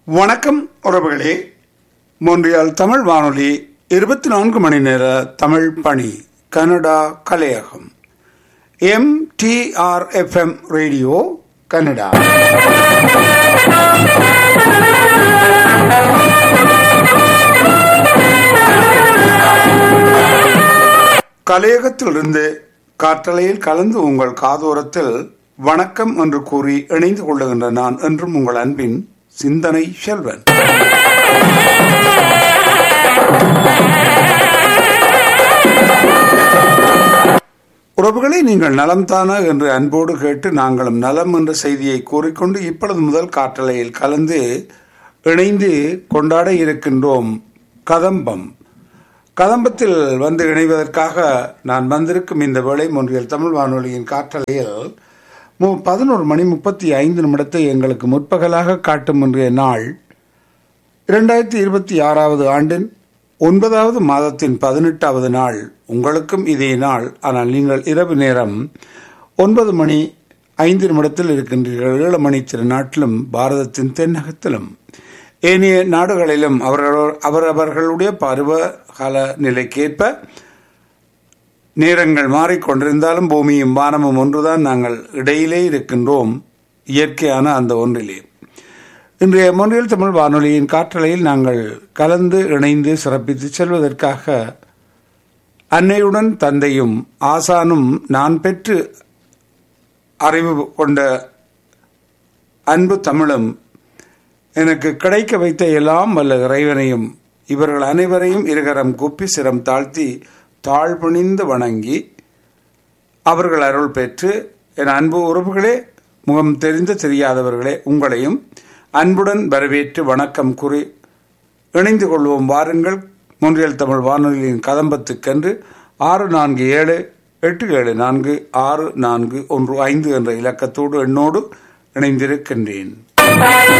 வணக்கம் உறவுகளே மொன்றியால் தமிழ் வானொலி இருபத்தி நான்கு மணி நேர தமிழ் பணி Canada Kalaiyagam M T R F M radio Canada கலையகத்திலிருந்து காற்றலையில் கலந்து உங்கள் காதோரத்தில் வணக்கம் என்று கூறி இணைந்து கொள்ளுகின்ற நான் என்றும் உங்கள் அன்பின் சிந்தனை செல்வன் உறவுகளை நீங்கள் நலம்தானா என்று அன்போடு கேட்டு நாங்களும் நலம் என்ற செய்தியை கூறிக்கொண்டு இப்பொழுது முதல் காற்றலையில் கலந்து இணைந்து கொண்டாட இருக்கின்றோம் கதம்பம் கதம்பத்தில் வந்து இணைவதற்காக நான் வந்திருக்கும் இந்த வேளை ஒன்றியல் தமிழ் வானொலியின் காற்றலையில் மு பதினோரு மணி முப்பத்தி ஐந்து நிமிடத்தை எங்களுக்கு முற்பகலாக காட்டும் இன்றைய நாள் இரண்டாயிரத்தி இருபத்தி ஆறாவது ஆண்டின் ஒன்பதாவது மாதத்தின் பதினெட்டாவது நாள் உங்களுக்கும் இதே நாள் ஆனால் நீங்கள் இரவு நேரம் ஒன்பது மணி ஐந்து நிமிடத்தில் இருக்கின்றீர்கள் ஏழு மணி திருநாட்டிலும் பாரதத்தின் தென்னகத்திலும் ஏனைய நாடுகளிலும் அவர்கள் அவரவர்களுடைய பருவ கால நிலைக்கேற்ப நேரங்கள் மாறிக்கொண்டிருந்தாலும் பூமியும் வானமும் ஒன்றுதான் நாங்கள் இடையிலே இருக்கின்றோம் இயற்கையான அந்த ஒன்றிலே இன்றைய மொழியில் தமிழ் வானொலியின் காற்றலையில் நாங்கள் கலந்து இணைந்து சிறப்பித்து செல்வதற்காக அன்னையுடன் தந்தையும் ஆசானும் நான் பெற்று அறிவு கொண்ட அன்பு தமிழும் எனக்கு கிடைக்க வைத்த எல்லாம் வல்ல இறைவனையும் இவர்கள் அனைவரையும் இருகரம் குப்பி சிரம் தாழ்த்தி தாழ்பணிந்து வணங்கி அவர்கள் அருள் பெற்று என் அன்பு உறவுகளே முகம் தெரிந்து தெரியாதவர்களே உங்களையும் அன்புடன் வரவேற்று வணக்கம் கூறி இணைந்து கொள்வோம் வாருங்கள் முன்றியல் தமிழ் வானொலியின் கதம்பத்துக்கென்று ஆறு நான்கு ஏழு எட்டு ஏழு நான்கு ஆறு நான்கு ஒன்று ஐந்து என்ற இலக்கத்தோடு எண்ணோடு இணைந்திருக்கின்றேன்